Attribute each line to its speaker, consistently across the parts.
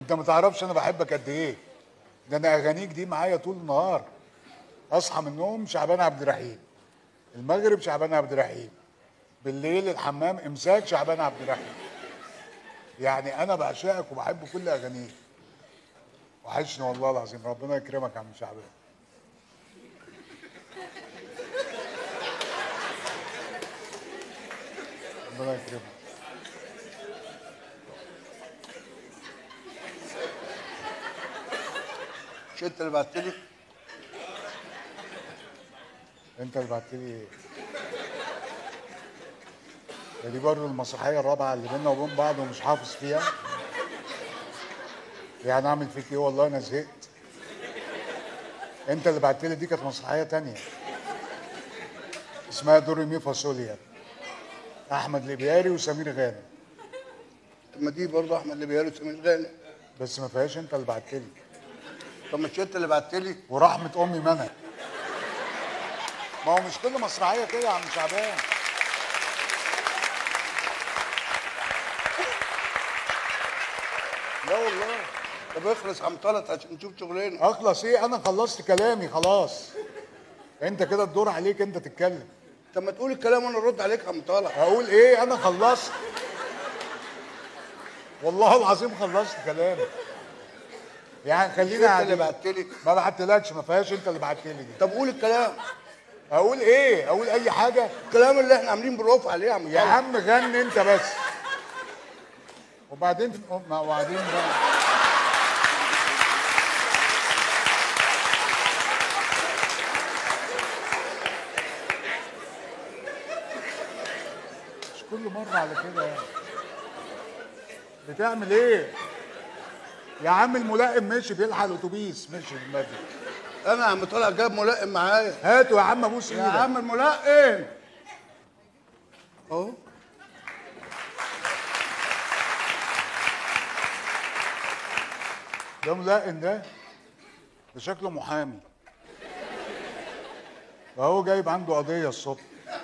Speaker 1: انت ما تعرفش انا بحبك قد ايه ده انا اغانيك دي معايا طول النهار اصحى من النوم شعبان عبد الرحيم المغرب شعبان عبد الرحيم بالليل الحمام امساك شعبان عبد الرحيم يعني انا بعشقك وبحب كل اغانيك وحشني والله العظيم ربنا يكرمك يا عم شعبان ربنا يكرمك
Speaker 2: مش انت اللي بعت لي
Speaker 1: انت اللي بعت لي ايه؟ ده دي برضه المسرحيه الرابعه اللي بينا وبين بعض ومش حافظ فيها يعني اعمل فيك ايه والله انا زهقت انت اللي بعت لي دي كانت مسرحيه تانية اسمها دوري مي فاصوليا احمد لبياري وسمير غانم
Speaker 2: طب ما دي برضه احمد اللي بيقاله سمير غانم
Speaker 1: بس ما فيهاش انت اللي بعت لي
Speaker 2: طب مش انت اللي بعت لي
Speaker 1: ورحمه امي منى ما هو مش كل مسرحيه كده يا عم شعبان لا والله
Speaker 2: طب اخلص عم طلعت عشان نشوف شغلنا
Speaker 1: اخلص ايه انا خلصت كلامي خلاص انت كده الدور عليك انت تتكلم
Speaker 2: طب ما تقول الكلام وانا ارد عليك يا عم طلعت
Speaker 1: اقول ايه انا خلصت والله العظيم خلصت كلامي يعني خلينا
Speaker 2: انت اللي
Speaker 1: قاعدين.
Speaker 2: بعت لي
Speaker 1: ما بعتلكش ما فيهاش انت اللي بعت لي دي
Speaker 2: طب قول الكلام
Speaker 1: اقول ايه اقول اي حاجه
Speaker 2: الكلام اللي احنا عاملين بنوقف عليه يا عم
Speaker 1: يا
Speaker 2: طلعت.
Speaker 1: عم غني انت بس وبعدين ما وبعدين بقى مش كل مرة على كده يعني بتعمل ايه؟ يا عم الملائم مشي بيلحق الاتوبيس مشي المدري
Speaker 2: انا يا عم طلعت جايب ملائم معايا
Speaker 1: هاتوا يا عم ابوس
Speaker 2: يا
Speaker 1: ايدك
Speaker 2: عم الملائم اهو
Speaker 1: ده ملائم ده ده شكله محامي فهو جايب عنده قضية الصبح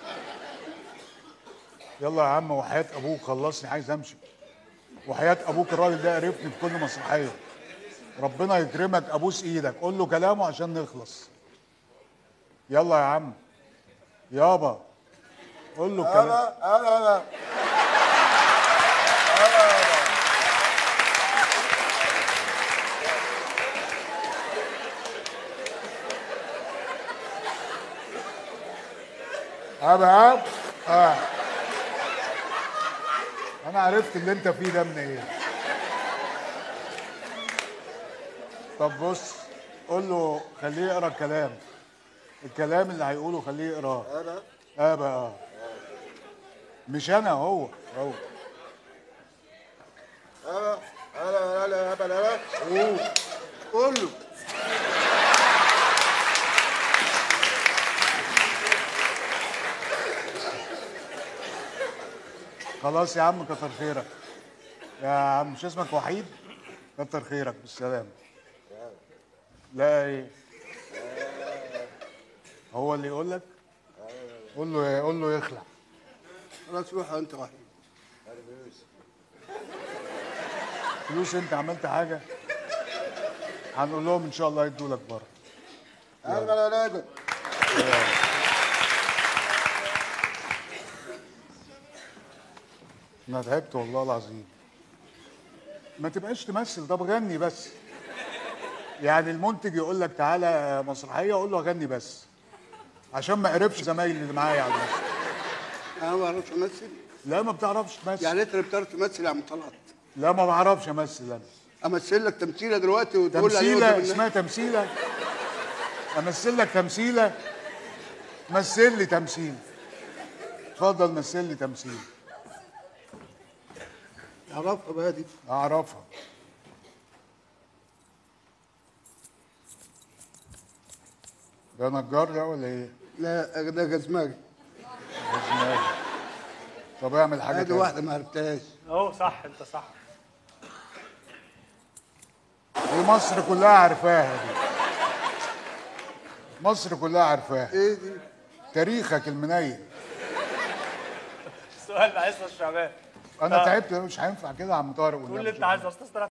Speaker 1: يلا يا عم وحياة أبوك خلصني عايز أمشي وحياة أبوك الراجل ده قرفني في كل مسرحية ربنا يكرمك أبوس إيدك قول له كلامه عشان نخلص يلا يا عم يابا قول له كلام
Speaker 2: انا انا انا
Speaker 1: أبا أب آه. أنا عرفت اللي أنت فيه ده من إيه طب بص قول له خليه يقرا الكلام الكلام اللي هيقوله خليه يقراه
Speaker 2: انا
Speaker 1: اه بقى مش انا هو هو
Speaker 2: انا انا انا انا انا قول قول له
Speaker 1: خلاص يا عم كتر خيرك يا عم مش اسمك وحيد كتر خيرك بالسلامة لا ايه هو اللي يقول لك قول له قول له يخلع
Speaker 2: خلاص روح انت وحيد
Speaker 1: فلوس انت عملت حاجة هنقول لهم ان شاء الله يدوا لك بره
Speaker 2: انا انا انا
Speaker 1: انا تعبت والله العظيم ما تبقاش تمثل طب غني بس يعني المنتج يقول لك تعالى مسرحيه اقول له اغني بس عشان ما اقربش زمايلي اللي معايا على المسرح
Speaker 2: انا ما بعرفش امثل
Speaker 1: لا ما بتعرفش تمثل
Speaker 2: يعني انت اللي بتعرف تمثل يا عم طلعت
Speaker 1: لا ما بعرفش امثل انا
Speaker 2: امثل لك تمثيله دلوقتي وتقول لي عليه
Speaker 1: تمثيله
Speaker 2: قدام الناس.
Speaker 1: اسمها تمثيله امثل لك تمثيله مثل لي تمثيل اتفضل مثل لي تمثيل
Speaker 2: اعرفها بقى دي
Speaker 1: اعرفها ده نجار ده ولا ايه؟
Speaker 2: لا ده جزماجي
Speaker 1: بسم طب اعمل حاجه
Speaker 2: هذه
Speaker 1: تانية.
Speaker 2: واحده ما عرفتهاش
Speaker 3: اهو صح انت صح
Speaker 1: دي مصر كلها عارفاها دي مصر كلها عارفاها
Speaker 2: ايه دي
Speaker 1: تاريخك المنيل
Speaker 3: السؤال اللي عايزه الشعبان
Speaker 1: انا
Speaker 3: آه.
Speaker 1: تعبت مش هينفع كده يا عم طارق
Speaker 3: قول
Speaker 1: والنبي
Speaker 3: اللي انت
Speaker 1: شكراً.
Speaker 3: عايزه استاذ طلعت